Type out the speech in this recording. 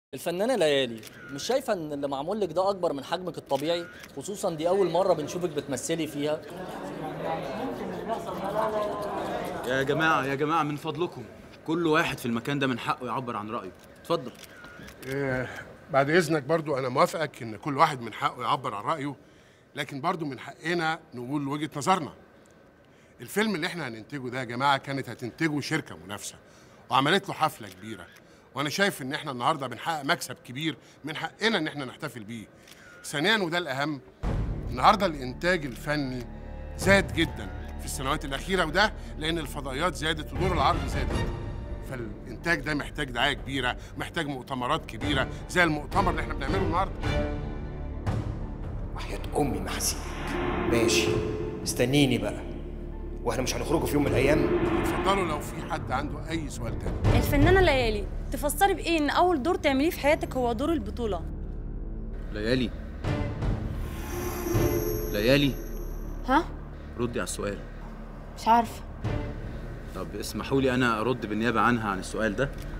الفنانة ليالي مش شايفة ان اللي معمول لك ده اكبر من حجمك الطبيعي خصوصا دي اول مرة بنشوفك بتمثلي فيها يا جماعة يا جماعة من فضلكم كل واحد في المكان ده من حقه يعبر عن رأيه اتفضل إيه، بعد اذنك برضو انا موافقك ان كل واحد من حقه يعبر عن رايه لكن برضو من حقنا نقول وجهه نظرنا الفيلم اللي احنا هننتجه ده يا جماعه كانت هتنتجه شركه منافسه وعملت له حفله كبيره وانا شايف ان احنا النهارده بنحقق مكسب كبير من حقنا ان احنا نحتفل بيه ثانيا وده الاهم النهارده الانتاج الفني زاد جدا في السنوات الاخيره وده لان الفضائيات زادت ودور العرض زادت فالانتاج ده محتاج دعايه كبيره محتاج مؤتمرات كبيره زي المؤتمر اللي احنا بنعمله النهارده وحياة أمي ما هسيبك ماشي استنيني بقى واحنا مش هنخرجوا في يوم من الأيام اتفضلوا لو في حد عنده اي سؤال تاني الفنانة ليالي تفسري بإيه إن أول دور تعمليه في حياتك هو دور البطولة؟ ليالي ليالي ها؟ ردي على السؤال مش عارفة طب اسمحوا لي انا ارد بالنيابة عنها عن السؤال ده